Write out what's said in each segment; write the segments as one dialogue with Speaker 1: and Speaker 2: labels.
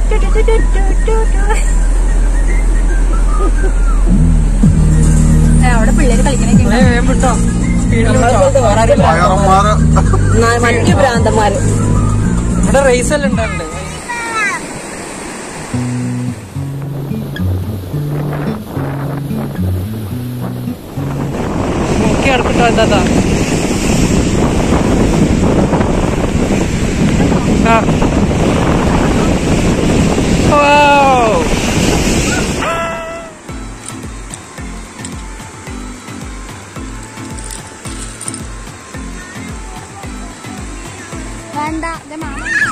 Speaker 1: അവിടെ പിള്ളേര് കളിക്കണൊക്കെ
Speaker 2: വിട്ടോ
Speaker 3: പയറന്മാര്
Speaker 1: മറ്റു ഭ്രാന്തന്മാര്
Speaker 2: ഇവിടെ റേസ് എല്ലാം ഉണ്ടാവില്ലേ നോക്കി നടക്കട്ടോ എന്താ ആ Wow!
Speaker 1: വേണ്ട മാമ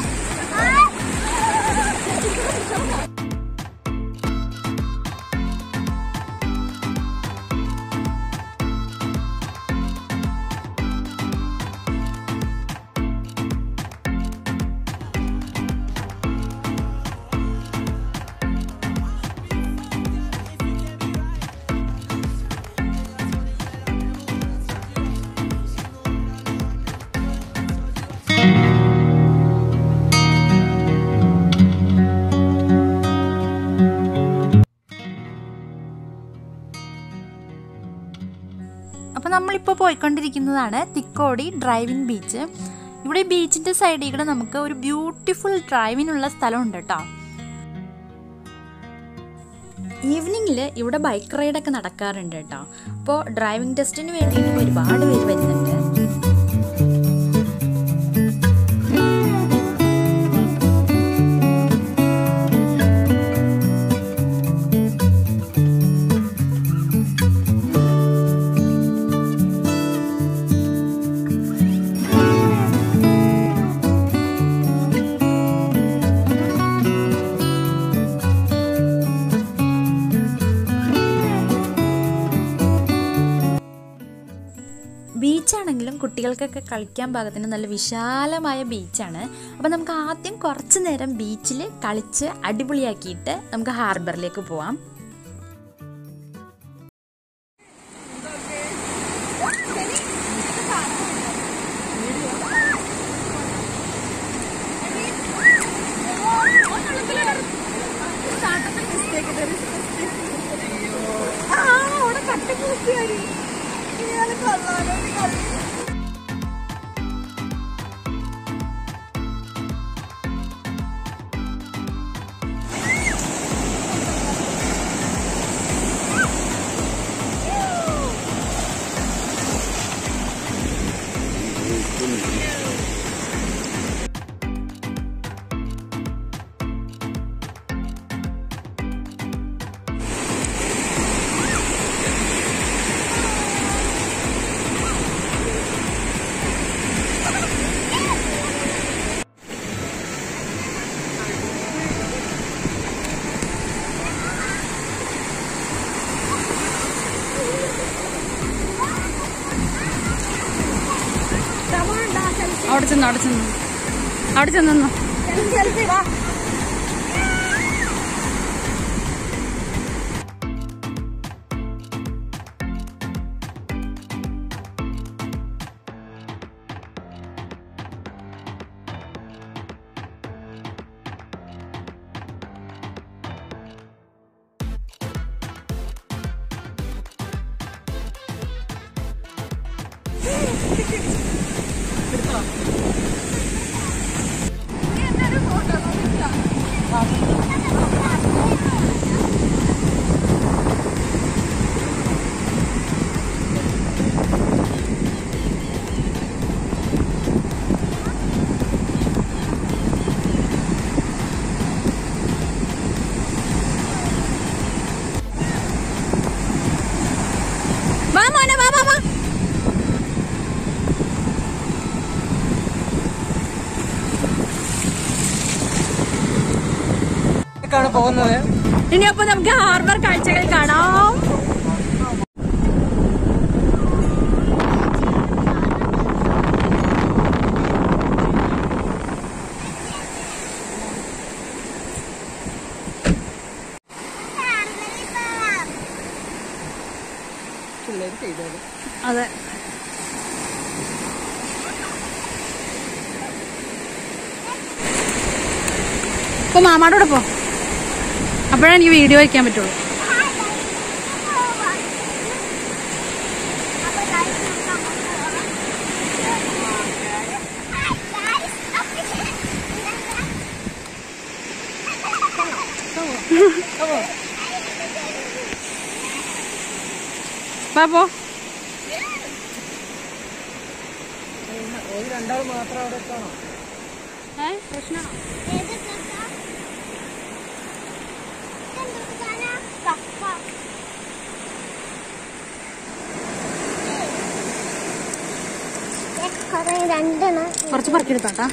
Speaker 1: അപ്പോൾ നമ്മളിപ്പോൾ പോയിക്കൊണ്ടിരിക്കുന്നതാണ് തിക്കോടി ഡ്രൈവിംഗ് ബീച്ച് ഇവിടെ ബീച്ചിൻ്റെ സൈഡിൽ കൂടെ നമുക്ക് ഒരു ബ്യൂട്ടിഫുൾ ഡ്രൈവിനുള്ള സ്ഥലമുണ്ട് കേട്ടോ ഈവനിങ്ങിൽ ഇവിടെ ബൈക്ക് റൈഡൊക്കെ നടക്കാറുണ്ട് കേട്ടോ അപ്പോൾ ഡ്രൈവിംഗ് ടെസ്റ്റിന് വേണ്ടിയിട്ട് ഒരുപാട് പേര് വരുന്നുണ്ട് ബീച്ചാണെങ്കിലും കുട്ടികൾക്കൊക്കെ കളിക്കാൻ പാകത്തിന് നല്ല വിശാലമായ ബീച്ചാണ് അപ്പോൾ നമുക്ക് ആദ്യം കുറച്ച് നേരം ബീച്ചിൽ കളിച്ച് അടിപൊളിയാക്കിയിട്ട് നമുക്ക് ഹാർബറിലേക്ക് പോവാം
Speaker 4: അവിടെ ചെന്നു അവിടെ ചെന്നു അവിടെ ചെന്നു വാ മോനെ വാ വാ വാ
Speaker 2: ാണ് പോകുന്നത്
Speaker 4: ഇനി അപ്പൊ നമുക്ക് ഹാർബർ കാഴ്ചകൾ കാണാം
Speaker 2: പിള്ളേർ ചെയ്തത്
Speaker 4: അതെ ഇപ്പൊ മാമാടെ കൂടെ പോ അപ്പോഴേ എനിക്ക് വീഡിയോ വയ്ക്കാൻ പറ്റുള്ളൂ വാ പോ
Speaker 2: രണ്ടാൾ മാത്രം അവിടെ എത്തണം
Speaker 4: പ്രശ്നമാണോ
Speaker 3: രണ്ടെണ്ണം
Speaker 4: കുറച്ച് പറക്കെടുത്താട്ടാ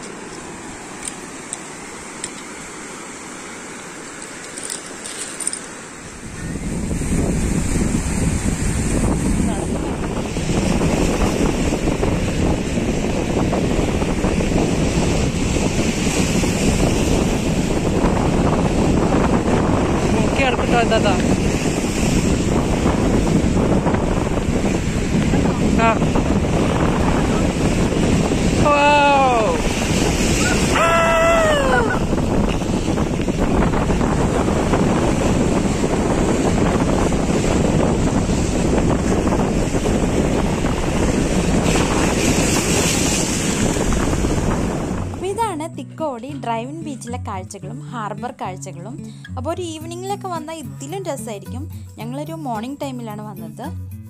Speaker 2: നോക്കി എടുക്കട്ടോ എന്താ ആ Wow!
Speaker 1: അപ്പോൾ ഇതാണ് തിക്കോടി ഡ്രൈവിൻ ബീച്ചിലെ കാഴ്ചകളും ഹാർബർ കാഴ്ചകളും അപ്പോൾ ഒരു ഈവനിങ്ങിലൊക്കെ വന്നാൽ ഇതിലും രസമായിരിക്കും ഞങ്ങളൊരു മോർണിംഗ് ടൈമിലാണ് വന്നത്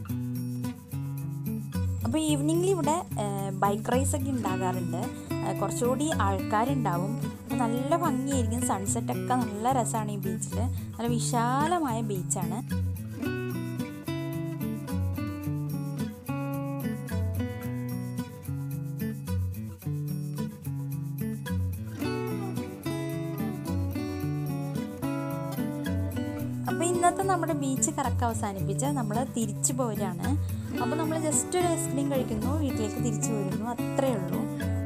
Speaker 1: അപ്പോൾ ഈവനിങ്ങിൽ ഇവിടെ ബൈക്ക് റേസ് ഒക്കെ ഉണ്ടാകാറുണ്ട് ആ, കുറച്ചുകൂടി ആൾക്കാരുണ്ടാവും അപ്പോൾ നല്ല ഭംഗിയായിരിക്കും സൺസെറ്റ് ഒക്കെ നല്ല രസമാണ് ഈ ബീച്ചിൽ നല്ല വിശാലമായ ബീച്ചാണ് അപ്പോൾ ഇന്നത്തെ നമ്മുടെ ബീച്ച് കറക്റ്റ് അവസാനിപ്പിച്ച് നമ്മൾ തിരിച്ചു പോരാണ് അപ്പോൾ നമ്മൾ ജസ്റ്റ് ഒരു ഐസ്ക്രീം കഴിക്കുന്നു വീട്ടിലേക്ക് തിരിച്ചു വരുന്നു അത്രയേ ഉള്ളൂ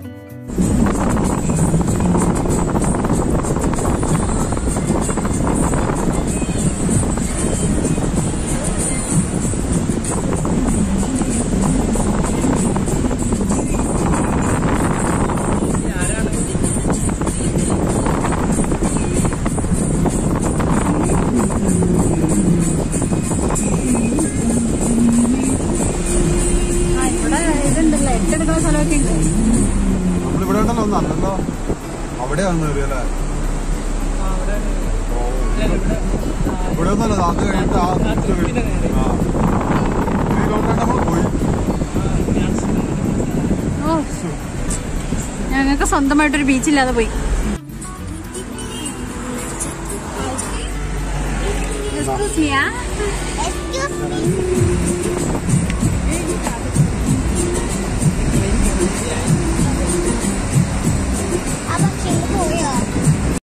Speaker 4: ആ ഇവിടെ ഇതുണ്ടല്ലോ എട്ടെടുക്കുന്ന സ്ഥലമൊക്കെ ഉണ്ട്
Speaker 5: നമ്മളിവിടെ ഉണ്ടല്ലോ ഒന്ന് അല്ലല്ലോ അവിടെയാണ് അല്ലേ ഇവിടെ ഒന്നല്ല അത് കഴിഞ്ഞിട്ട് ആ ഇത് കഴിഞ്ഞ്. ആ. ഈ റോഡിലാണ് നമ്മൾ പോയി
Speaker 4: ഓ ഞങ്ങൾക്ക് സ്വന്തമായിട്ടൊരു ബീച്ചില്ലാതെ പോയി Excuse me, ah?
Speaker 3: Excuse me.